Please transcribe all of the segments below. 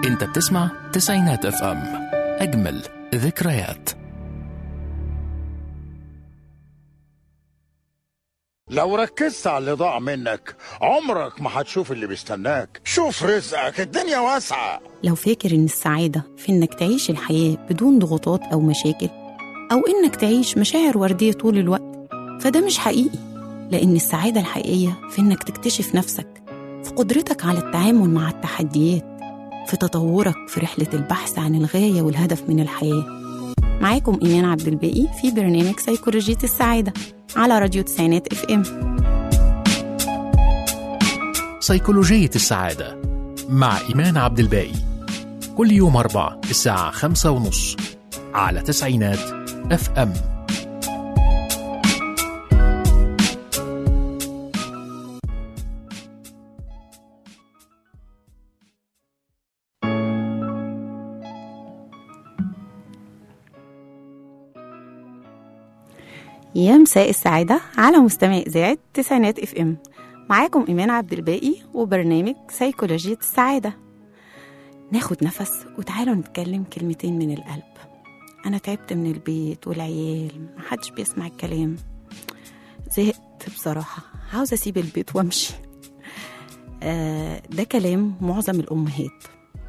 انت بتسمع تسعينات اف ام اجمل ذكريات لو ركزت على اللي ضاع منك عمرك ما هتشوف اللي بيستناك شوف رزقك الدنيا واسعة لو فاكر إن السعادة في إنك تعيش الحياة بدون ضغوطات أو مشاكل أو إنك تعيش مشاعر وردية طول الوقت فده مش حقيقي لأن السعادة الحقيقية في إنك تكتشف نفسك في قدرتك على التعامل مع التحديات في تطورك في رحلة البحث عن الغاية والهدف من الحياة معاكم إيمان عبد الباقي في برنامج سيكولوجية السعادة على راديو تسعينات اف ام سيكولوجية السعادة مع إيمان عبد الباقي كل يوم أربع الساعة خمسة ونص على تسعينات اف ام يا مساء السعادة على مستمع إذاعة تسعينات اف ام معاكم إيمان عبد الباقي وبرنامج سيكولوجية السعادة ناخد نفس وتعالوا نتكلم كلمتين من القلب أنا تعبت من البيت والعيال محدش بيسمع الكلام زهقت بصراحة عاوزة أسيب البيت وأمشي آه ده كلام معظم الأمهات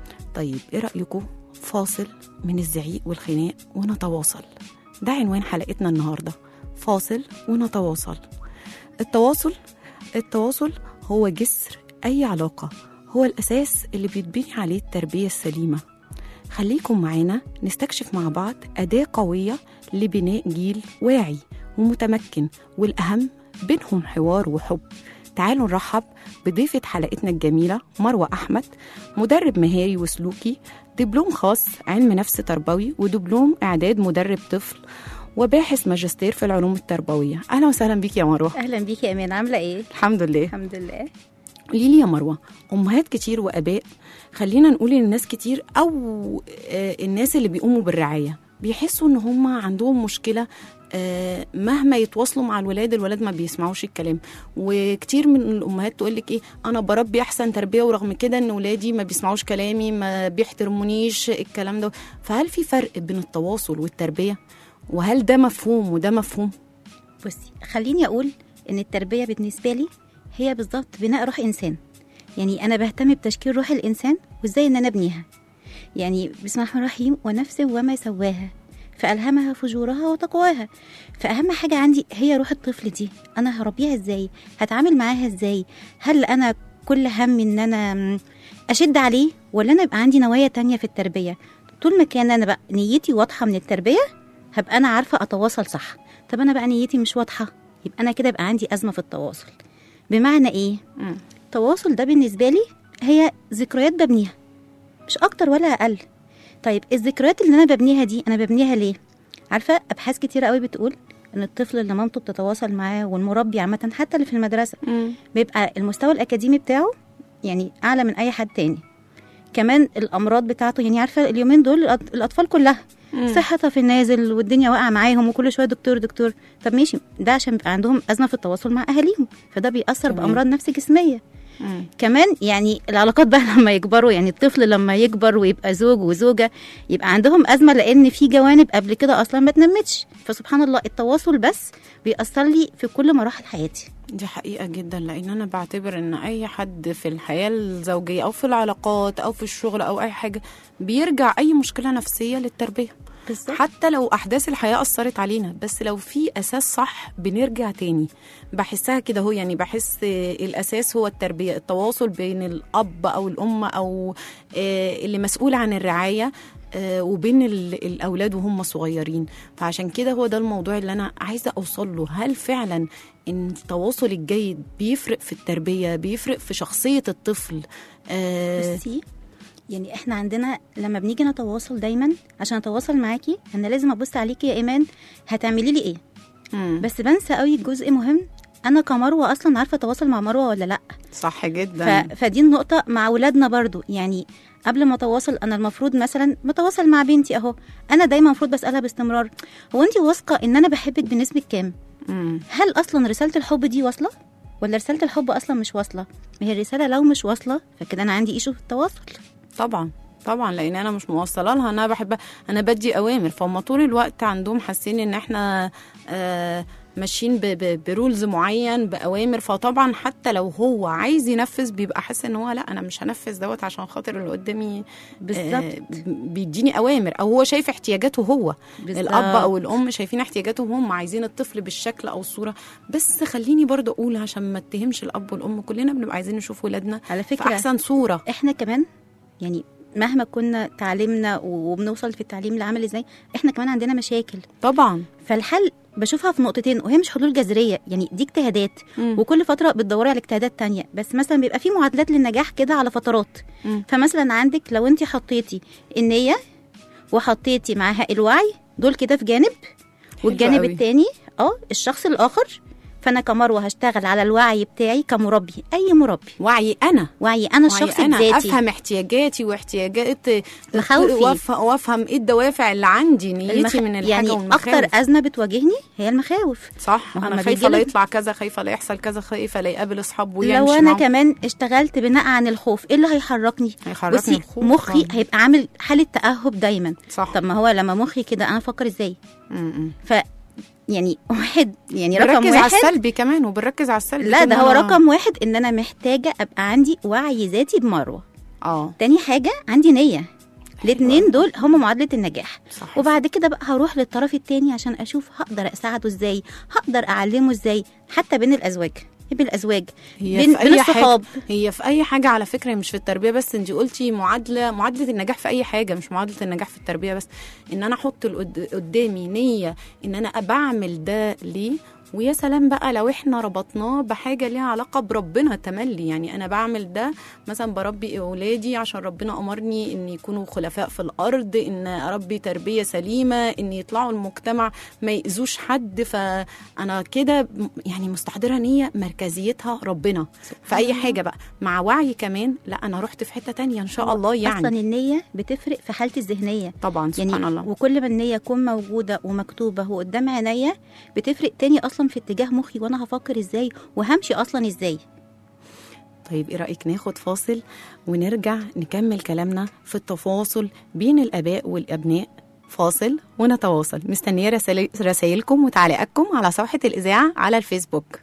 طيب إيه رأيكم فاصل من الزعيق والخناق ونتواصل ده عنوان حلقتنا النهارده فاصل ونتواصل التواصل التواصل هو جسر أي علاقة هو الأساس اللي بيتبني عليه التربية السليمة خليكم معانا نستكشف مع بعض أداة قوية لبناء جيل واعي ومتمكن والأهم بينهم حوار وحب تعالوا نرحب بضيفة حلقتنا الجميلة مروة أحمد مدرب مهاري وسلوكي دبلوم خاص علم نفس تربوي ودبلوم إعداد مدرب طفل وباحث ماجستير في العلوم التربوية أهلا وسهلا بيك يا مروة اهلا بيكي يا امان عامله ايه الحمد لله الحمد لله قولي لي يا مروه امهات كتير واباء خلينا نقول ان الناس كتير او آه، الناس اللي بيقوموا بالرعايه بيحسوا ان هم عندهم مشكله آه، مهما يتواصلوا مع الولاد الولاد ما بيسمعوش الكلام وكتير من الامهات تقول لك ايه انا بربي احسن تربيه ورغم كده ان ولادي ما بيسمعوش كلامي ما بيحترمونيش الكلام ده فهل في فرق بين التواصل والتربيه وهل ده مفهوم وده مفهوم بصي خليني اقول ان التربيه بالنسبه لي هي بالظبط بناء روح انسان يعني انا بهتم بتشكيل روح الانسان وازاي ان انا ابنيها يعني بسم الله الرحمن الرحيم ونفس وما سواها فألهمها فجورها وتقواها فأهم حاجة عندي هي روح الطفل دي أنا هربيها إزاي هتعامل معاها إزاي هل أنا كل هم إن أنا م، أشد عليه ولا أنا يبقى عندي نوايا تانية في التربية طول ما كان أنا بقى نيتي واضحة من التربية هبقى أنا عارفة أتواصل صح طب أنا بقى نيتي مش واضحة يبقى أنا كده يبقى عندي أزمة في التواصل بمعنى إيه؟ التواصل ده بالنسبة لي هي ذكريات ببنيها مش أكتر ولا أقل طيب الذكريات اللي أنا ببنيها دي أنا ببنيها ليه؟ عارفة أبحاث كتيرة قوي بتقول إن الطفل اللي مامته بتتواصل معاه والمربي عامة حتى اللي في المدرسة بيبقى المستوى الأكاديمي بتاعه يعني أعلى من أي حد تاني كمان الأمراض بتاعته يعني عارفة اليومين دول الأط- الأطفال كلها صحتها في النازل والدنيا واقعة معاهم وكل شوية دكتور دكتور طب ماشي ده عشان بيبقى عندهم أزمة في التواصل مع أهاليهم فده بيأثر تمام. بأمراض نفس جسمية مم. كمان يعني العلاقات بقى لما يكبروا يعني الطفل لما يكبر ويبقى زوج وزوجة يبقى عندهم أزمة لأن في جوانب قبل كده أصلا ما تنمتش فسبحان الله التواصل بس بيأثر لي في كل مراحل حياتي دي حقيقة جدا لأن أنا بعتبر إن أي حد في الحياة الزوجية أو في العلاقات أو في الشغل أو أي حاجة بيرجع أي مشكلة نفسية للتربية بالظبط حتى لو أحداث الحياة أثرت علينا بس لو في أساس صح بنرجع تاني بحسها كده هو يعني بحس الأساس هو التربية التواصل بين الأب أو الأم أو آه، اللي مسؤول عن الرعاية آه، وبين ال- الأولاد وهم صغيرين فعشان كده هو ده الموضوع اللي أنا عايزة أوصل له هل فعلا إن التواصل الجيد بيفرق في التربية بيفرق في شخصية الطفل آه، بصي يعني احنا عندنا لما بنيجي نتواصل دايما عشان اتواصل معاكي انا لازم ابص عليكي يا ايمان هتعملي لي ايه مم، بس بنسى قوي جزء مهم انا كمروه اصلا عارفه اتواصل مع مروه ولا لا صح ف... جدا فدي النقطه مع اولادنا برضو يعني قبل ما اتواصل انا المفروض مثلا بتواصل مع بنتي اهو انا دايما المفروض بسالها باستمرار هو انت واثقه ان انا بحبك بنسبه كام مم. هل اصلا رساله الحب دي واصله ولا رساله الحب اصلا مش واصله ما هي الرساله لو مش واصله فكده انا عندي ايشو في التواصل طبعا طبعا لان انا مش موصله لها انا بحب انا بدي اوامر فهم طول الوقت عندهم حاسين ان احنا آه ماشيين ب- ب- برولز معين باوامر فطبعا حتى لو هو عايز ينفذ بيبقى حاسس ان هو لا انا مش هنفذ دوت عشان خاطر اللي قدامي بالظبط. آه بيديني اوامر او هو شايف احتياجاته هو بالظبط. الاب او الام شايفين احتياجاتهم هم عايزين الطفل بالشكل او الصوره بس خليني برضه اقول عشان ما اتهمش الاب والام كلنا بنبقى عايزين نشوف ولادنا على في فكره احسن صوره احنا كمان يعني مهما كنا تعليمنا وبنوصل في التعليم لعمل ازاي احنا كمان عندنا مشاكل طبعا فالحل بشوفها في نقطتين وهي مش حلول جذريه يعني دي اجتهادات مم. وكل فتره بتدوري على اجتهادات تانية بس مثلا بيبقى في معادلات للنجاح كده على فترات مم. فمثلا عندك لو انت حطيتي النيه وحطيتي معاها الوعي دول كده في جانب والجانب قوي. التاني اه الشخص الاخر فانا كمروه هشتغل على الوعي بتاعي كمربي اي مربي وعي انا وعي انا وعي الشخص انا الذاتي افهم احتياجاتي واحتياجات مخاوفي. وأف- وافهم ايه الدوافع اللي عندي نيتي المخ... من الحاجه يعني والمخاوف اكتر ازمه بتواجهني هي المخاوف صح ما هو انا لما خايفه لا بيجيلك- يطلع كذا خايفه لا يحصل كذا خايفه لا يقابل اصحابه لو ويمشي انا معاهم. كمان اشتغلت بناء عن الخوف ايه اللي هيحركني هيحركني بصي الخوف مخي طبعاً. هيبقى عامل حاله تاهب دايما صح طب ما هو لما مخي كده انا افكر ازاي م-م. ف يعني واحد يعني رقم بنركز على واحد السلبي كمان وبنركز على السلبي لا طول ده ما هو أنا- رقم واحد ان انا محتاجه ابقى عندي وعي ذاتي بمروه اه تاني حاجه عندي نيه الاثنين دول هم معادله النجاح صح وبعد كده بقى هروح للطرف التاني عشان اشوف هقدر اساعده ازاي هقدر اعلمه ازاي حتى بين الازواج بين الازواج هي بين, في بين اي الصحاب حاجه هي في اي حاجه على فكره مش في التربيه بس انت قلتي معادله معادله النجاح في اي حاجه مش معادله النجاح في التربيه بس ان انا احط القد- قدامي نيه ان انا بعمل ده ليه ويا سلام بقى لو احنا ربطناه بحاجه ليها علاقه بربنا تملي يعني انا بعمل ده مثلا بربي اولادي عشان ربنا امرني ان يكونوا خلفاء في الارض ان اربي تربيه سليمه ان يطلعوا المجتمع ما ياذوش حد فانا كده م- يعني مستحضره نيه مركزيتها ربنا في اي حاجه بقى مع وعي كمان لا انا رحت في حته تانية ان شاء الله يعني اصلا النيه بتفرق في حالتي الذهنيه طبعا سبحان يعني الله وكل ما النيه تكون موجوده ومكتوبه وقدام عينيا بتفرق تاني اصلا في اتجاه مخي وانا هفكر ازاي وهمشي اصلا ازاي طيب ايه رايك ناخد فاصل ونرجع نكمل كلامنا في التواصل بين الاباء والابناء فاصل ونتواصل مستنيه رسائل- رسائلكم وتعليقاتكم على صفحه الاذاعه على الفيسبوك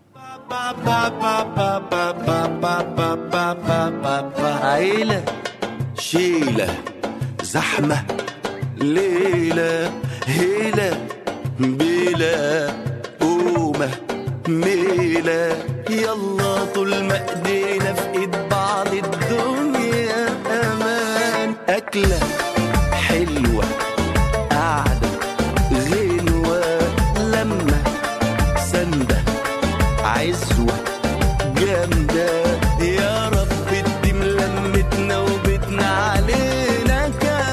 عيلة شيلة زحمة ليلة هيلة بيلة قومة ميلة يلا طول ما ايدينا في ايد بعض الدنيا امان اكلة حلوة قعدة غنوة لمة سندة عزوة جامدة يا رب تديم لمتنا وبتنا علينا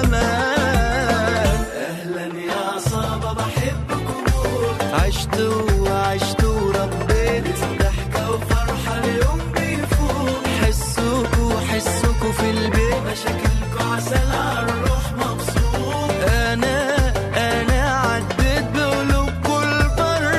كمان أهلا يا صابة بحبكم عشتوا وعشتوا وربيت ضحكة وفرحة اليوم بيفوت حسوكوا حسوكوا في البيت مشاكلكوا عسل عالروح مبسوط أنا أنا عديت بقلوب كل بر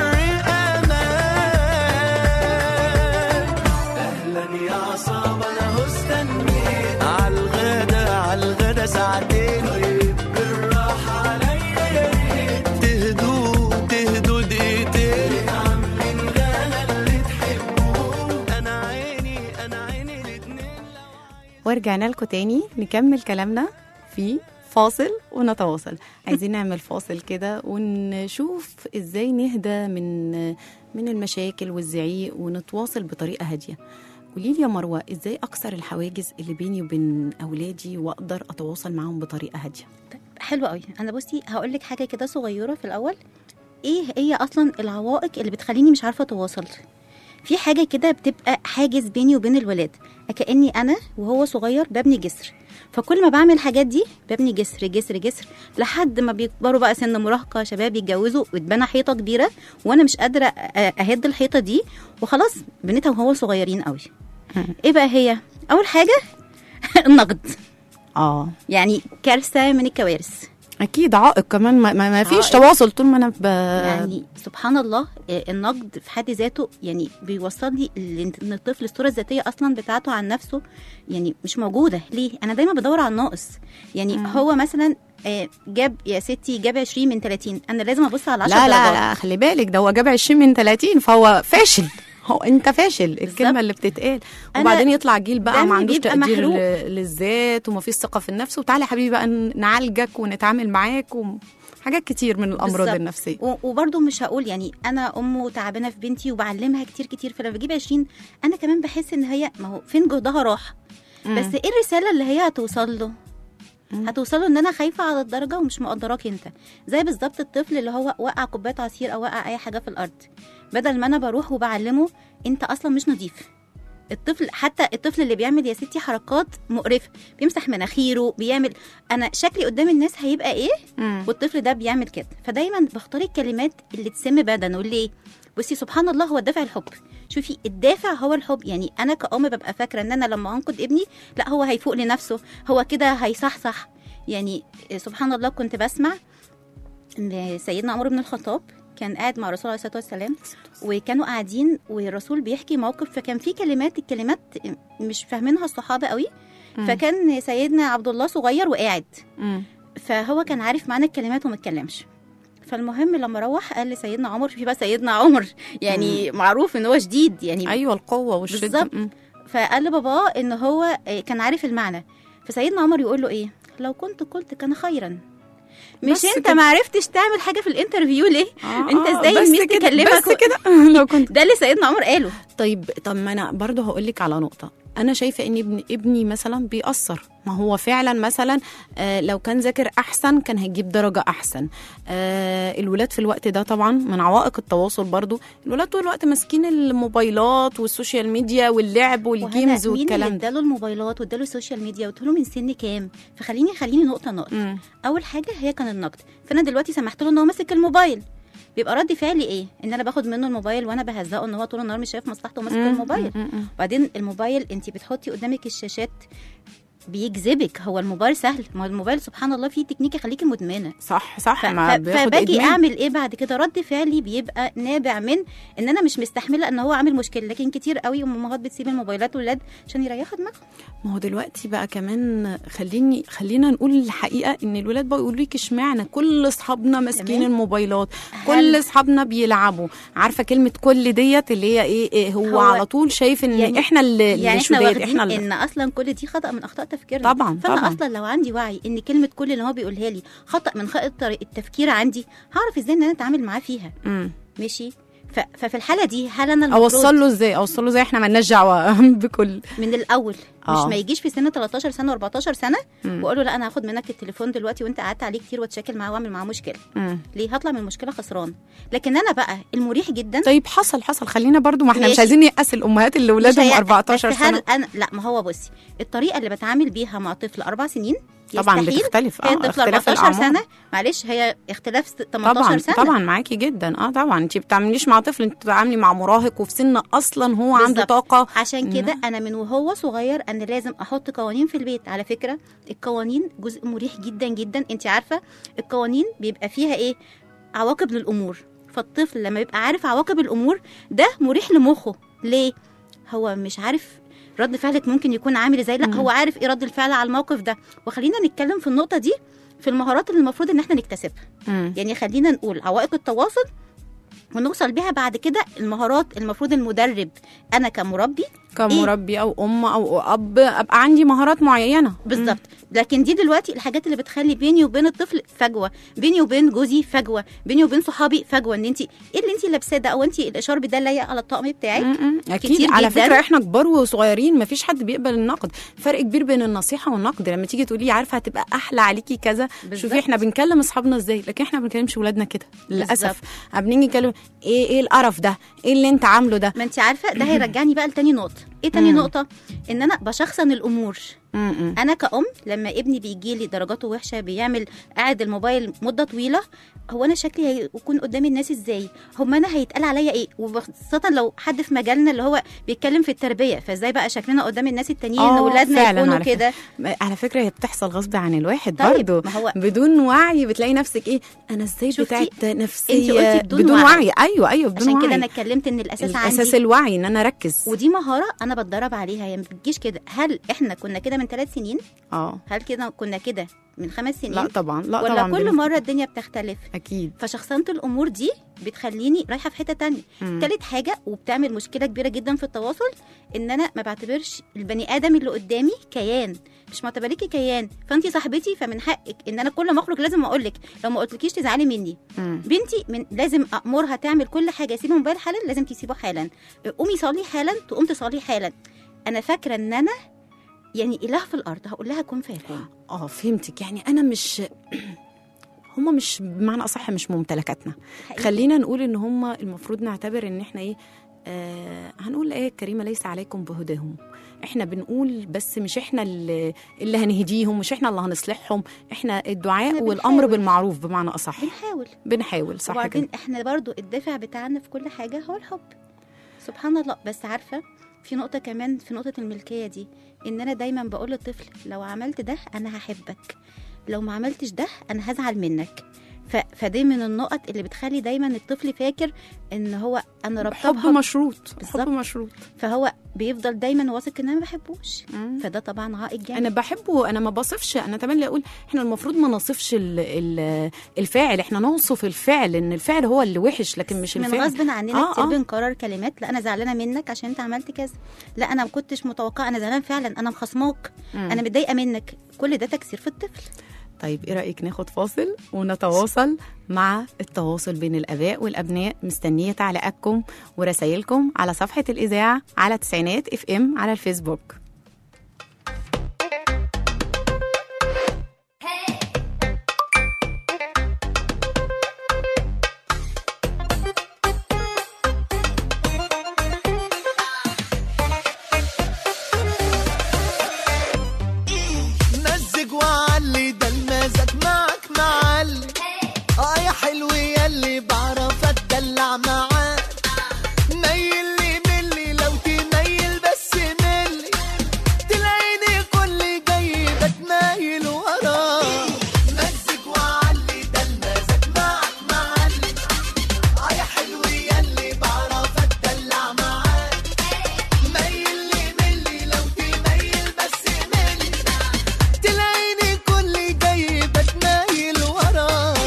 أمان اهلا يا عصابة انا هو استنيت عالغدا عالغدا ساعتين طيب بالراحة عليا يا ريت تهدوا تهدوا دقيقتين عاملين غلا اللي تحبوه انا عيني انا عيني الاتنين ورجعنا لكم تاني نكمل كلامنا في فاصل ونتواصل عايزين نعمل فاصل كده ونشوف ازاي نهدى من من المشاكل والزعيق ونتواصل بطريقه هاديه قولي لي يا مروه ازاي اكسر الحواجز اللي بيني وبين اولادي واقدر اتواصل معاهم بطريقه هاديه حلو قوي انا بصي هقول لك حاجه كده صغيره في الاول ايه هي اصلا العوائق اللي بتخليني مش عارفه اتواصل في حاجه كده بتبقى حاجز بيني وبين الولاد كاني انا وهو صغير ببني جسر فكل ما بعمل الحاجات دي ببني جسر جسر جسر لحد ما بيكبروا بقى سن مراهقه شباب يتجوزوا وتبنى حيطه كبيره وانا مش قادره أ- اهد الحيطه دي وخلاص بنيتها وهو صغيرين قوي ايه بقى هي اول حاجه النقد اه يعني كارثه من الكوارث اكيد عائق كمان ما, ما ما فيش عائق. تواصل طول ما انا ب... يعني سبحان الله آه، النقد في حد ذاته يعني بيوصلني ل- ان الطفل الصوره الذاتيه اصلا بتاعته عن نفسه يعني مش موجوده ليه انا دايما بدور على الناقص يعني مم. هو مثلا آه، جاب يا ستي جاب 20 من 30 انا لازم ابص على 10 لا لا درجات. لا خلي بالك ده هو جاب 20 من 30 فهو فاشل هو انت فاشل الكلمه اللي بتتقال أنا وبعدين يطلع جيل بقى دمي ما عندوش بيبقى تقدير محروق. ل- للذات وما فيش ثقه في النفس وتعالى يا حبيبي بقى ن- نعالجك ونتعامل معاك وحاجات كتير من الامراض بالظبط. النفسيه و- وبرضه مش هقول يعني انا ام وتعبانه في بنتي وبعلمها كتير كتير فلما بجيب 20 انا كمان بحس ان هي ما هو فين جهدها راح بس ايه الرساله اللي هي هتوصل له مم. هتوصل له ان انا خايفه على الدرجه ومش مقدراك انت زي بالظبط الطفل اللي هو وقع كوبايه عصير او وقع اي حاجه في الارض بدل ما انا بروح وبعلمه انت اصلا مش نظيف الطفل حتى الطفل اللي بيعمل يا ستي حركات مقرفه بيمسح مناخيره بيعمل انا شكلي قدام الناس هيبقى ايه مم. والطفل ده بيعمل كده فدايما بختار الكلمات اللي تسم بدنه ليه بصي سبحان الله هو الدافع الحب شوفي الدافع هو الحب يعني انا كأم ببقى فاكره ان انا لما انقد ابني لا هو هيفوق لنفسه هو كده هيصحصح يعني سبحان الله كنت بسمع ان سيدنا عمر بن الخطاب كان قاعد مع الرسول عليه الصلاه والسلام وكانوا قاعدين والرسول بيحكي موقف فكان في كلمات الكلمات مش فاهمينها الصحابه قوي مم. فكان سيدنا عبد الله صغير وقاعد مم. فهو كان عارف معنى الكلمات وما اتكلمش فالمهم لما روح قال لسيدنا عمر في بقى سيدنا عمر يعني معروف ان هو شديد يعني ايوه القوه والشده بالظبط. مم. فقال لباباه ان هو آه، كان عارف المعنى فسيدنا عمر يقول له ايه لو كنت قلت كان خيرا مش بس انت كده. ما عرفتش تعمل حاجه في الانترفيو ليه آه، انت آه، ازاي بس الميت كده، تكلمك بس و- كده لو كنت ده اللي سيدنا عمر قاله طيب طب ما انا برضه هقول لك على نقطه انا شايفه ان ابن ابني مثلا بيأثر ما هو فعلا مثلا آه لو كان ذاكر احسن كان هيجيب درجه احسن آه الولاد في الوقت ده طبعا من عوائق التواصل برضه الولاد طول الوقت ماسكين الموبايلات والسوشيال ميديا واللعب والجيمز وهنا مين اللي والكلام ده اداله الموبايلات واداله السوشيال ميديا واداله من سن كام فخليني خليني نقطه نقطه مم. اول حاجه هي كان النقد فانا دلوقتي سمحت له ان هو ماسك الموبايل بيبقى رد فعلي ايه ان انا باخد منه الموبايل وانا بهزقه ان هو طول النهار مش شايف مصلحته وماسك مم. الموبايل مم. مم. بعدين الموبايل انت بتحطي قدامك الشاشات بيجذبك هو الموبايل سهل ما هو الموبايل سبحان الله فيه تكنيك يخليكي مدمنه صح صح ف- ما ف- بياخد فباجي إدمان. اعمل ايه بعد كده رد فعلي بيبقى نابع من ان انا مش مستحمله ان هو عامل مشكله لكن كتير قوي امهات بتسيب الموبايلات والولاد عشان يريحوا دماغهم ما هو دلوقتي بقى كمان خليني خلينا نقول الحقيقه ان الولاد بقوا يقولوا لك اشمعنى كل اصحابنا ماسكين تمام. الموبايلات هل- كل اصحابنا بيلعبوا عارفه كلمه كل ديت اللي هي ايه, إيه هو, هو على طول شايف ان يعني- احنا اللي يعني اللي احنا شداد واخدين احنا اللي ان اصلا كل دي خطا من اخطاء تفكيرنا طبعا فانا طبعا اصلا لو عندي وعي ان كلمه كل اللي هو بيقولها لي خطا من خطا طريقه التفكير عندي هعرف ازاي ان انا اتعامل معاه فيها مم. ماشي ف... ففي الحاله دي هل انا المفروض اوصل له ازاي اوصل له ازاي احنا مالناش دعوه بكل من الاول آه. مش ما يجيش في سن 13 سنه و14 سنه مم. واقول له لا انا هاخد منك التليفون دلوقتي وانت قعدت عليه كتير واتشاكل معاه واعمل معاه مشكله مم. ليه هطلع من المشكله خسران لكن انا بقى المريح جدا طيب حصل حصل خلينا برضو ما احنا مش ماشي. عايزين نيأس الامهات اللي مش ولادهم هي- 14 بس هل سنه انا لا ما هو بصي الطريقه اللي بتعامل بيها مع طفل اربع سنين طبعا يستحيل بتختلف هي اه طفل اختلاف 14 الأعمار. سنه معلش هي اختلاف ست- 18 طبعا سنه طبعا معاكي جدا اه طبعا انت بتعمليش مع طفل انت بتتعاملي مع مراهق وفي سن اصلا هو عنده بالظبط. طاقه عشان كده انا من وهو صغير انا لازم احط قوانين في البيت على فكره القوانين جزء مريح جدا جدا انت عارفه القوانين بيبقى فيها ايه عواقب للامور فالطفل لما يبقى عارف عواقب الامور ده مريح لمخه ليه هو مش عارف رد فعلك ممكن يكون عامل ازاي لا مم. هو عارف ايه رد الفعل على الموقف ده وخلينا نتكلم في النقطه دي في المهارات اللي المفروض ان احنا نكتسبها مم. يعني خلينا نقول عوائق التواصل ونوصل بيها بعد كده المهارات المفروض المدرب انا كمربي كمربي او ام او اب ابقى عندي مهارات معينه بالظبط لكن دي دلوقتي الحاجات اللي بتخلي بيني وبين الطفل فجوه بيني وبين جوزي فجوه بيني وبين صحابي فجوه ان انت ايه اللي انت لابساه ده او انت الاشارب ده لايق على الطقم بتاعك مم. مم. اكيد كتير على جداً. فكره احنا كبار وصغيرين مفيش حد بيقبل النقد فرق كبير بين النصيحه والنقد لما تيجي تقولي عارفه هتبقى احلى عليكي كذا بالظبط. شوفي احنا بنكلم اصحابنا ازاي لكن احنا ما بنكلمش ولادنا كده للاسف بالظبط. بنيجي نكلم ايه ايه القرف ده ايه اللي انت عامله ده ما انت عارفه ده هيرجعني بقى لتاني نقطه ايه تاني مم. نقطه ان انا بشخصن الامور م-م. انا كأم لما ابني بيجي لي درجاته وحشه بيعمل قاعد الموبايل مده طويله هو انا شكلي هيكون قدام الناس ازاي هم انا هيتقال عليا ايه وخاصه لو حد في مجالنا اللي هو بيتكلم في التربيه فازاي بقى شكلنا قدام الناس التانيين آه، ولادنا فعلاً يكونوا على فكرة. كده على فكره هي بتحصل غصب عن الواحد طيب، برضه ما هو- بدون وعي بتلاقي نفسك ايه انا ازاي شفتي؟ بتاعت نفسيه قلتي بدون بدون وعي. وعي ايوه ايوه بدون عشان وعي كده انا اتكلمت ان الاساس, الاساس عندي الوعي ان انا اركز ودي مهاره انا بتدرب عليها يعني ما بتجيش كده هل احنا كنا كده من ثلاث سنين اه هل كده كنا كده من خمس سنين لا طبعا لا ولا طبعا كل بنف- مره الدنيا بتختلف اكيد فشخصنة الامور دي بتخليني رايحه في حته تانية مم. تالت حاجه وبتعمل مشكله كبيره جدا في التواصل ان انا ما بعتبرش البني ادم اللي قدامي كيان مش معتبريكي كيان فانت صاحبتي فمن حقك ان انا كل ما اخرج لازم اقول لك لو ما قلتلكيش تزعلي مني مم. بنتي من لازم امرها تعمل كل حاجه سيب الموبايل حالا لازم تسيبه حالا قومي صلي حالا تقوم تصلي حالا انا فاكره ان انا يعني اله في الارض هقول لها كن فيكون اه فهمتك يعني انا مش هما مش بمعنى اصح مش ممتلكاتنا حقيقي. خلينا نقول ان هما المفروض نعتبر ان احنا ايه آه هنقول ايه الكريمه ليس عليكم بهداهم احنا بنقول بس مش احنا اللي, اللي هنهديهم مش احنا اللي هنصلحهم احنا الدعاء إحنا والامر بنحاول. بالمعروف بمعنى اصح بنحاول بنحاول صح وبعدين كده احنا برضو الدافع بتاعنا في كل حاجه هو الحب سبحان الله بس عارفه في نقطه كمان في نقطه الملكيه دي ان انا دايما بقول للطفل لو عملت ده انا هحبك لو ما عملتش ده انا هزعل منك ف... فدي من النقط اللي بتخلي دايما الطفل فاكر ان هو انا حب ربطها مشروط حب بالظبط. مشروط فهو بيفضل دايما واثق ان انا ما بحبوش مم. فده طبعا عائق جامد انا بحبه انا ما بصفش انا تملي اقول احنا المفروض ما نصفش ال ال الفاعل احنا نوصف الفعل ان الفعل هو اللي وحش لكن مش من الفعل غصب عننا آه، كتير آه. بنكرر كلمات لا انا زعلانه منك عشان انت عملت كذا لا انا ما كنتش متوقعه انا زعلان فعلا انا مخصماك مم. انا متضايقه منك كل ده تكسير في الطفل طيب ايه رايك ناخد فاصل ونتواصل مع التواصل بين الاباء والابناء مستنيه تعليقاتكم ورسايلكم على صفحه الاذاعه على تسعينات اف ام على الفيسبوك مزج وعلي ده المزاج معك معلي اه يا حلو ياللي بعرف اتدلع معاك ميل لي ملي لو تميل بس ملي تلاقيني كل جاي بتمايل وراه مزج وعلي ده المزاج معك معلي اه يا حلو ياللي بعرف اتدلع معاك ميل لي ملي لو تميل بس ملي تلاقيني كل جاي بتمايل وراه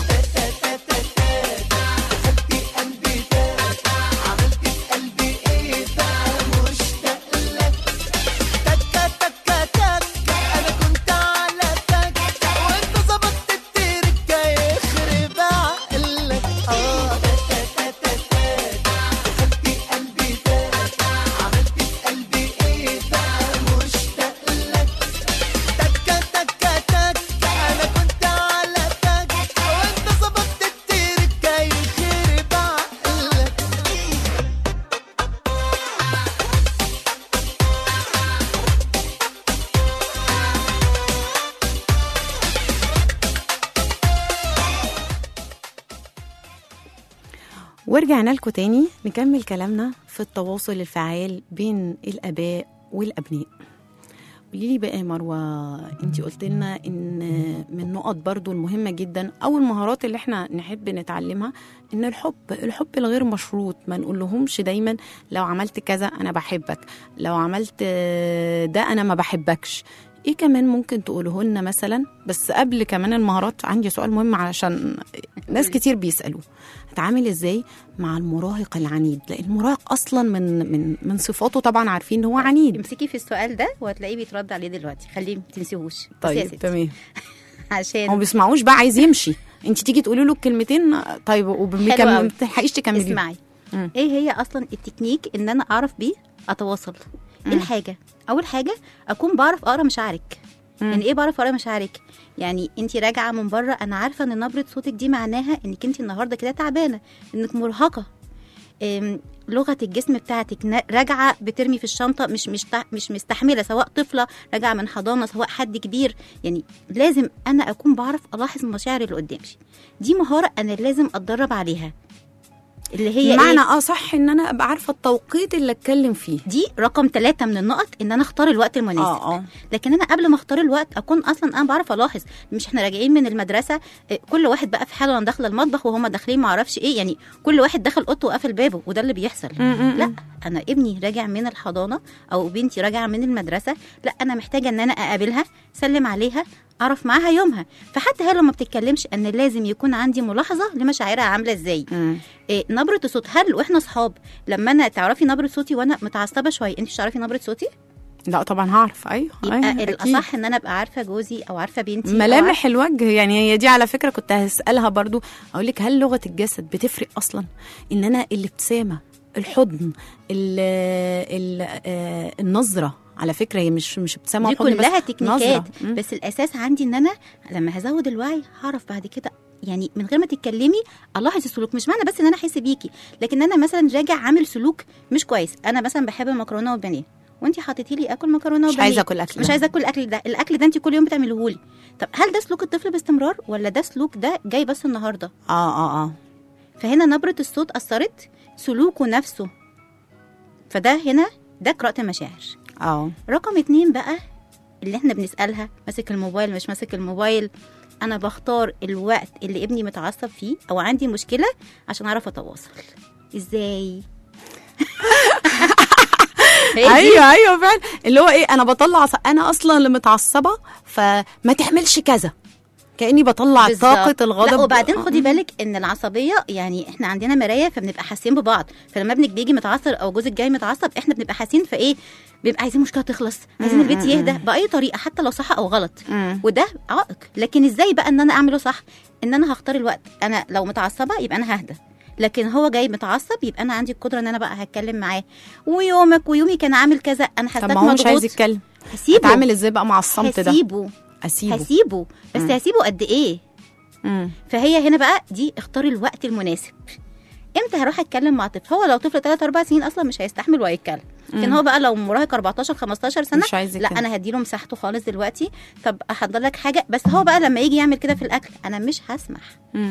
خدتي قلبي تاك عملت في قلبي ايه بقى مشتاق لك تكا تكا تكا انا كنت على تكا وانت ظبطت التركة يخرب عقلك اه خدتي قلبي تاك عملت في قلبي ايه بقى مشتاق لك تكا تكا تكا انا كنت على تكا وانت ظبطت التركة يخرب عقلك ورجعنا لكم تاني نكمل كلامنا في التواصل الفعال بين الاباء والابناء قولي لي بقى يا مروه انت قلت لنا ان من النقط برضو المهمه جدا او المهارات اللي احنا نحب نتعلمها ان الحب الحب الغير مشروط ما نقول لهمش دايما لو عملت كذا انا بحبك لو عملت ده انا ما بحبكش ايه كمان ممكن تقوله لنا مثلا بس قبل كمان المهارات عندي سؤال مهم علشان ناس كتير بيسالوه هتعامل ازاي مع المراهق العنيد لان المراهق اصلا من من من صفاته طبعا عارفين ان هو عنيد امسكي في السؤال ده وهتلاقيه بيترد عليه دلوقتي خليه ما تنسيهوش بس يا طيب ستي، تمام هو عشان ما بيسمعوش بقى عايز يمشي انت تيجي تقولي له الكلمتين طيب حلو وما أوي. بتلحقيش تكملي اسمعي مم. ايه هي اصلا التكنيك ان انا اعرف بيه اتواصل ايه مم. الحاجه اول حاجه اكون بعرف اقرا مشاعرك مم. يعني ايه بعرف اقرا مشاعرك يعني انت راجعه من بره انا عارفه ان نبره صوتك دي معناها انك انت النهارده كده تعبانه انك مرهقه أم، لغه الجسم بتاعتك نا- راجعه بترمي في الشنطه مش مش تع- مش مستحمله سواء طفله راجعه من حضانه سواء حد كبير يعني لازم انا اكون بعرف الاحظ المشاعر اللي قدامي دي مهاره انا لازم اتدرب عليها اللي هي معنى إيه؟ اه صح ان انا ابقى عارفه التوقيت اللي اتكلم فيه دي رقم ثلاثة من النقط ان انا اختار الوقت المناسب اه اه لكن انا قبل ما اختار الوقت اكون اصلا انا بعرف الاحظ مش احنا راجعين من المدرسه إيه، كل واحد بقى في حاله انا داخله المطبخ وهما داخلين ما اعرفش ايه يعني كل واحد دخل اوضته وقفل بابه وده اللي بيحصل لا انا ابني راجع من الحضانه او بنتي راجعه من المدرسه لا انا محتاجه ان انا اقابلها سلم عليها اعرف معاها يومها فحتى هي لو ما بتتكلمش ان لازم يكون عندي ملاحظه لمشاعرها عامله ازاي مم. إيه نبره الصوت هل واحنا صحاب لما انا تعرفي نبره صوتي وانا متعصبه شويه انت مش تعرفي نبره صوتي لا طبعا هعرف ايوه يبقى أيوة أكيد. الاصح ان انا ابقى عارفه جوزي او عارفه بنتي أو ملامح الوجه يعني هي دي على فكره كنت هسالها برضو اقول لك هل لغه الجسد بتفرق اصلا ان انا الابتسامه الحضن ال ال آه، النظره على فكره هي مش مش ابتسامه دي وحضن بس كلها تكنيكات نظرة. مم. بس الاساس عندي ان انا لما هزود الوعي هعرف بعد كده يعني من غير ما تتكلمي الاحظ السلوك مش معنى بس ان انا احس بيكي لكن انا مثلا راجع عامل سلوك مش كويس انا مثلا بحب المكرونه والبانيه وانت حطيتي لي اكل مكرونه مش وبانيه عايزه اكل اكل مش عايزه اكل الاكل ده الاكل ده انت كل يوم بتعمليه لي طب هل ده سلوك الطفل باستمرار ولا ده سلوك ده جاي بس النهارده اه اه اه فهنا نبره الصوت اثرت سلوكه نفسه فده هنا ده قراءه المشاعر اه رقم اتنين بقى اللي احنا بنسألها ماسك الموبايل مش ماسك الموبايل انا بختار الوقت اللي ابني متعصب فيه او عندي مشكلة عشان اعرف اتواصل ازاي هي دي ايوه ايوه فعلا اللي هو ايه انا بطلع انا اصلا اللي متعصبه فما تعملش كذا كاني بطلع بالظبط. طاقه الغضب لا وبعدين آه. خدي بالك ان العصبيه يعني احنا عندنا مرايه فبنبقى حاسين ببعض فلما ابنك بيجي متعصب او جوزك جاي متعصب احنا بنبقى حاسين فايه بيبقى عايزين المشكله تخلص عايزين البيت يهدى باي طريقه حتى لو صح او غلط مم. وده عائق لكن ازاي بقى ان انا اعمله صح ان انا هختار الوقت انا لو متعصبه يبقى انا ههدى لكن هو جاي متعصب يبقى انا عندي القدره ان انا بقى هتكلم معاه ويومك ويومي كان عامل كذا انا طب حاساك ما هو مش عايز مضغوط يتكلم هسيبه اتعامل ازاي بقى مع الصمت ده هسيبه اسيبه هسيبه بس هسيبه قد ايه مم. فهي هنا بقى دي اختاري الوقت المناسب امتى هروح اتكلم مع طفل هو لو طفل 3 4 سنين اصلا مش هيستحمل وهيتكلم لكن هو بقى لو مراهق 14 15 سنه مش عايز لا يتكلم. انا هديله مساحته خالص دلوقتي طب احضر لك حاجه بس هو بقى لما يجي يعمل كده في الاكل انا مش هسمح مم.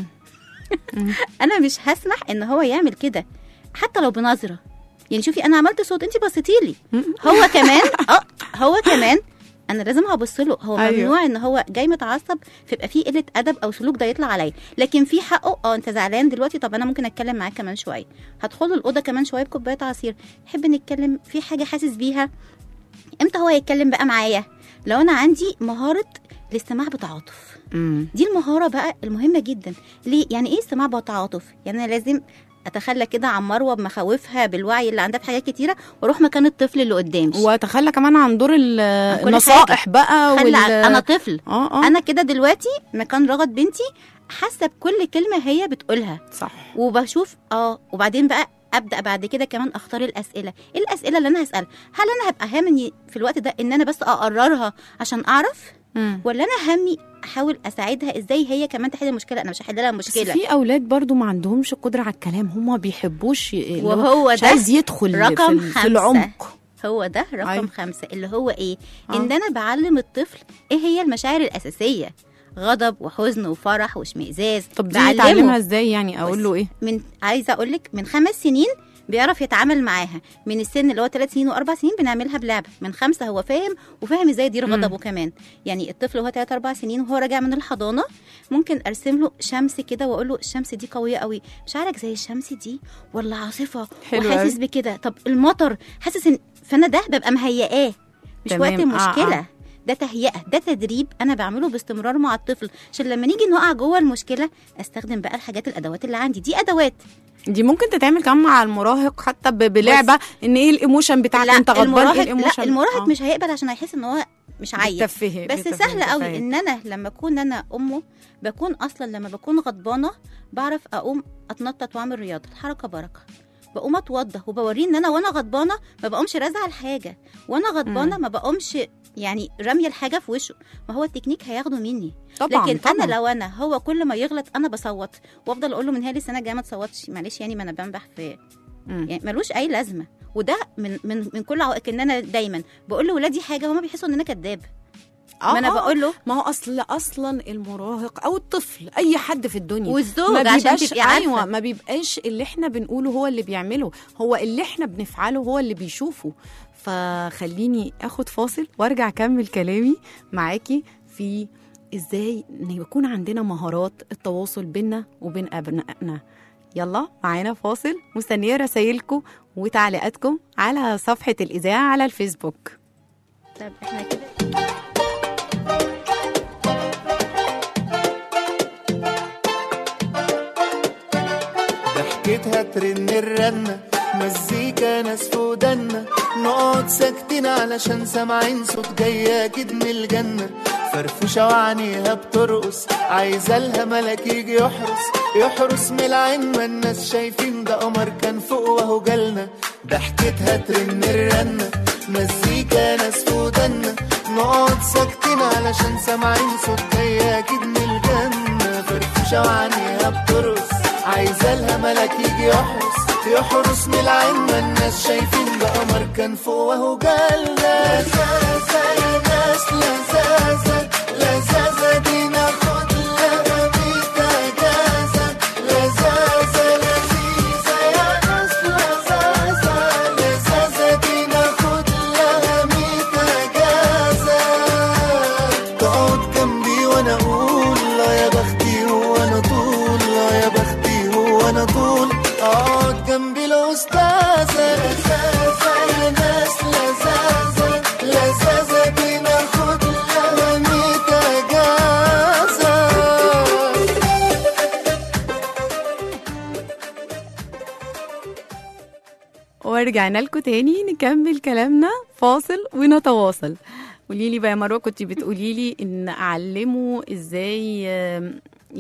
انا مش هسمح ان هو يعمل كده حتى لو بنظره يعني شوفي انا عملت صوت انت بصيتي لي هو كمان اه هو كمان انا لازم هبص له هو أيوه. ممنوع ان هو جاي متعصب فيبقى فيه قله ادب او سلوك ده يطلع عليا لكن في حقه اه انت زعلان دلوقتي طب انا ممكن اتكلم معاك كمان شويه هدخل الاوضه كمان شويه بكوبايه عصير نحب نتكلم في حاجه حاسس بيها امتى هو يتكلم بقى معايا لو انا عندي مهاره الاستماع بتعاطف مم. دي المهارة بقى المهمة جدا ليه؟ يعني ايه استماع بتعاطف؟ يعني انا لازم اتخلى كده عن مروه بمخاوفها بالوعي اللي عندها في حاجات كتيره واروح مكان الطفل اللي قدامي واتخلى كمان عن دور ال- كل النصائح بقى خلي وال... عن- انا طفل اه اه انا كده دلوقتي مكان رغد بنتي حاسه بكل كلمه هي بتقولها صح وبشوف اه وبعدين بقى ابدا بعد كده كمان اختار الاسئله ايه الاسئله اللي انا هسالها هل انا هبقى هامني في الوقت ده ان انا بس اقررها عشان اعرف مم. ولا انا همي احاول اساعدها ازاي هي كمان تحل المشكله انا مش هحل لها بس المشكله في اولاد برضو ما عندهمش قدره على الكلام هم ما بيحبوش ي- اللي هو وهو مش ده عايز يدخل رقم في, ال- خمسة. في العمق هو ده رقم أيوة. أيوة. خمسة اللي هو ايه آه. ان انا بعلم الطفل ايه هي المشاعر الاساسيه غضب وحزن وفرح واشمئزاز طب دي بعلمه يتعلمها ازاي يعني اقول بص. له ايه من عايزه اقول لك من خمس سنين بيعرف يتعامل معاها من السن اللي هو ثلاث سنين واربع سنين بنعملها بلعبه من خمسه هو فاهم وفاهم ازاي يدير غضبه كمان يعني الطفل وهو ثلاث اربع سنين وهو راجع من الحضانه ممكن ارسم له شمس كده واقول له الشمس دي قويه قوي شعرك زي الشمس دي ولا عاصفه حلو وحاسس أوي. بكده طب المطر حاسس ان فانا ده ببقى مهيئاه مش تمام. وقت آه، المشكله آه. ده تهيئه ده تدريب انا بعمله باستمرار مع الطفل عشان لما نيجي نقع جوه المشكله استخدم بقى الحاجات الادوات اللي عندي دي ادوات دي ممكن تتعمل كمان مع المراهق حتى ب- بلعبه ان ايه الايموشن بتاعك انت غضبان المراهق ايه لا الايموشن المراهق آه. مش هيقبل عشان هيحس ان هو مش عايز بتتفهي- بس بتتفهي- سهل قوي بتتفهي. ان انا لما اكون انا امه بكون اصلا لما بكون غضبانه بعرف اقوم اتنطط واعمل رياضه الحركه بركه بقوم اتوضى وبوريه ان انا وانا غضبانه ما بقومش رازعه الحاجه وانا غضبانه ما بقومش يعني راميه الحاجه في وشه ما هو التكنيك هياخده مني طبعا لكن طبعا. انا لو انا هو كل ما يغلط انا بصوت وافضل اقول له من هنا السنه الجايه ما تصوتش معلش يعني ما انا بنبح في مم. يعني ملوش اي لازمه وده من من من كل عوائق ان انا دايما بقول لاولادي حاجه هما بيحسوا ان انا كداب ما انا بقول له ما هو اصل اصلا المراهق او الطفل اي حد في الدنيا والزوج ما عشان بيبقاش تبقي عارفة. ايوه ما بيبقاش اللي احنا بنقوله هو اللي بيعمله هو اللي احنا بنفعله هو اللي بيشوفه فخليني اخد فاصل وارجع اكمل كلامي معاكي في ازاي ان يكون عندنا مهارات التواصل بينا وبين ابنائنا يلا معانا فاصل مستنيه رسايلكم وتعليقاتكم على صفحه الاذاعه على الفيسبوك طب احنا كده ضحكتها ترن الرنة مزيكا ناس في ودنا نقعد ساكتين علشان سامعين صوت جاي اكيد من الجنة فرفوشة وعينيها بترقص عايزة لها ملك يجي يحرس يحرس من العين ما الناس شايفين ده قمر كان فوق وهو جالنا ضحكتها ترن الرنة مزيكا ناس في ودنا نقعد ساكتين علشان سامعين صوت جاي اكيد من الجنة فرفوشة وعينيها بترقص عايزة لها ملك يجي يحرس يحرس من العين ما الناس شايفين ده قمر كان فوق وهو جالنا لزازة يا ناس لزازة لزازة دي ناخد لها ميت اجازة لزازة لذيذة يا ناس لزازة لزازة دي ناخد لها ميت اجازة تقعد جنبي وانا اقول لا يا بختي وانا طول لا يا بختي وانا طول اقعد جنبي الاستاذه لزازه يا ناس لزازه لزازه دي ناخد لها ميت اجازه ورجعنا لكم تاني نكمل كلامنا فاصل ونتواصل قولي لي بقى يا مروه كنت بتقولي لي ان اعلمه ازاي آم،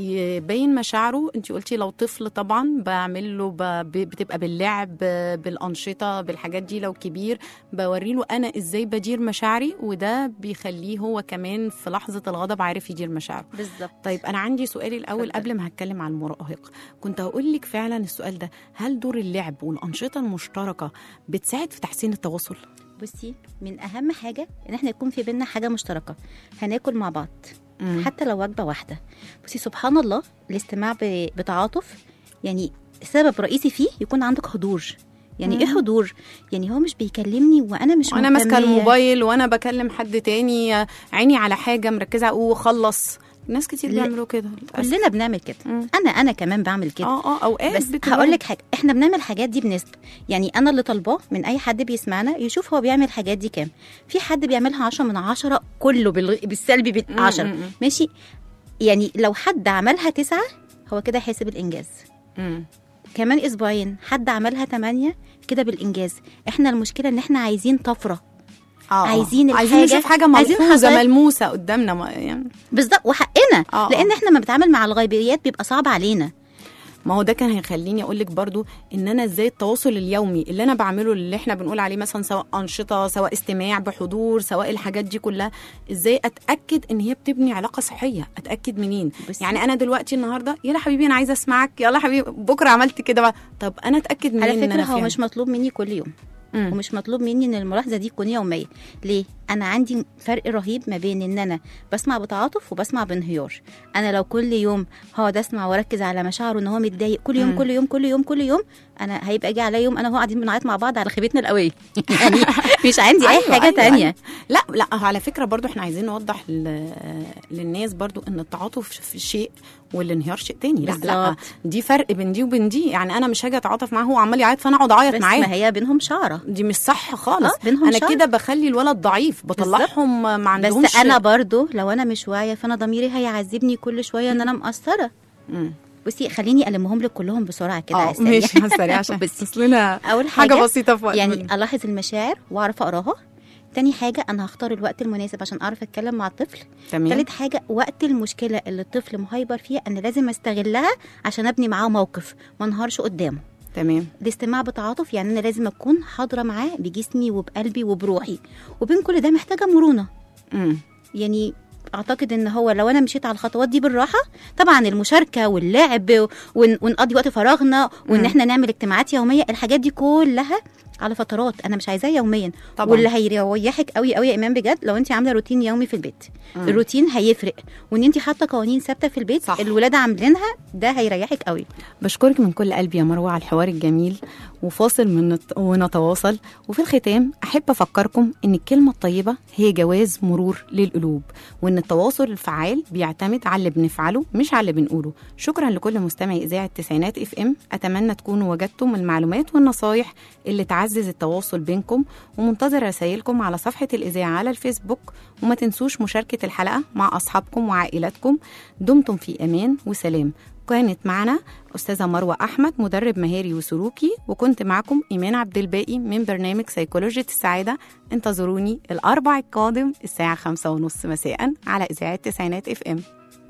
يبين مشاعره انت قلتي لو طفل طبعا بعمل له ب- ب- بتبقى باللعب آه، بالانشطه بالحاجات دي لو كبير بوري له انا ازاي بدير مشاعري وده بيخليه هو كمان في لحظه الغضب عارف يدير مشاعره بالظبط طيب انا عندي سؤالي الاول اتفضل. قبل ما هتكلم عن المراهق كنت هقول لك فعلا السؤال ده هل دور اللعب والانشطه المشتركه بتساعد في تحسين التواصل بصي من اهم حاجه ان احنا يكون في بينا حاجه مشتركه هناكل مع بعض مم. حتى لو وجبه واحده بصي سبحان الله الاستماع ب- بتعاطف يعني سبب رئيسي فيه يكون عندك حضور يعني ايه حضور يعني هو مش بيكلمني وانا مش وانا ماسكه مهتمية. الموبايل وانا بكلم حد تاني آه، عيني على حاجه مركزه وخلص ناس كتير لا، بيعملوا كده للأسف. كلنا بنعمل كده مم. انا انا كمان بعمل كده اه اه اوقات بس بتبقى- هقول لك حاجه احنا بنعمل الحاجات دي بنسبه يعني انا اللي طالباه من اي حد بيسمعنا يشوف هو بيعمل الحاجات دي كام في حد بيعملها 10 من 10 كله بال- بالسلبي بال مم، 10 مم، مم. ماشي يعني لو حد عملها تسعة هو كده حاسب الانجاز مم. كمان اسبوعين حد عملها 8 كده بالانجاز احنا المشكله ان احنا عايزين طفره آه، آه. عايزين عايزين الحاجة- نشوف حاجه عايزين ملحوظه حقائق. ملموسه قدامنا ما- يعني بالظبط وحقنا آه، آه. لان احنا ما بنتعامل مع الغيبيات بيبقى صعب علينا ما هو ده كان هيخليني اقول لك برضو ان انا ازاي التواصل اليومي اللي انا بعمله اللي احنا بنقول عليه مثلا سواء انشطه سواء استماع بحضور سواء الحاجات دي كلها ازاي اتاكد ان هي بتبني علاقه صحيه اتاكد منين بصي. يعني انا دلوقتي النهارده يلا حبيبي انا عايزه اسمعك يلا حبيبي بكره عملت كده بقى طب انا اتاكد منين على إن فكره أنا هو فيها؟ مش مطلوب مني كل يوم مم. ومش مطلوب مني ان الملاحظه دي تكون يوميه ليه انا عندي فرق رهيب ما بين ان انا بسمع بتعاطف وبسمع بانهيار انا لو كل يوم هقعد اسمع واركز على مشاعره ان هو متضايق كل يوم مم. كل يوم كل يوم كل يوم انا هيبقى جه عليا يوم انا وهو قاعدين بنعيط مع بعض على خيبتنا القويه يعني مش عندي اي أيوة، حاجه أيوة، تانية أيوة. لا لا على فكره برضو احنا عايزين نوضح ل- للناس برضو ان التعاطف في شيء والانهيار شيء تاني لا لا بالظبط. دي فرق بين دي وبين دي يعني انا مش هاجي اتعاطف معاه هو عمال يعيط فانا اقعد اعيط بس معاه ما هي بينهم شعره دي مش صح خالص آه، بينهم انا شر. كده بخلي الولد ضعيف بطلعهم ما عندهمش بس انا برضو لو انا مش واعيه فانا ضميري هيعذبني كل شويه ان انا مقصره مم. بصي خليني المهم لك كلهم بسرعه كده على اه السريع. ماشي على السريع عشان بس اصلنا اول حاجه حاجه بسيطه في وقت يعني منه. الاحظ المشاعر واعرف اقراها تاني حاجة أنا هختار الوقت المناسب عشان أعرف أتكلم مع الطفل تمام تالت حاجة وقت المشكلة اللي الطفل مهايبر فيها أنا لازم أستغلها عشان أبني معاه موقف ما انهارش قدامه تمام الاستماع بتعاطف يعني أنا لازم أكون حاضرة معاه بجسمي وبقلبي وبروحي وبين كل ده محتاجة مرونة مم. يعني اعتقد ان هو لو انا مشيت على الخطوات دي بالراحه طبعا المشاركه واللعب ون- ونقضي وقت فراغنا وان مم. احنا نعمل اجتماعات يوميه الحاجات دي كلها على فترات انا مش عايزاه يوميا طبعاً. واللي هيريحك قوي قوي يا ايمان بجد لو انت عامله روتين يومي في البيت مم. الروتين هيفرق وان انت حاطه قوانين ثابته في البيت صح. الولاد عاملينها ده هيريحك قوي بشكرك من كل قلبي يا مروة على الحوار الجميل وفاصل من نت... ونتواصل وفي الختام أحب أفكركم إن الكلمة الطيبة هي جواز مرور للقلوب وإن التواصل الفعال بيعتمد على اللي بنفعله مش على اللي بنقوله شكرا لكل مستمع إذاعة تسعينات اف ام أتمنى تكونوا وجدتم المعلومات والنصايح اللي تعزز التواصل بينكم ومنتظر رسائلكم على صفحة الإذاعة على الفيسبوك وما تنسوش مشاركة الحلقة مع أصحابكم وعائلاتكم دمتم في أمان وسلام كانت معنا أستاذة مروة أحمد مدرب مهاري وسلوكي وكنت معكم إيمان عبد الباقي من برنامج سيكولوجية السعادة انتظروني الأربع القادم الساعة خمسة ونص مساء على إذاعة تسعينات اف ام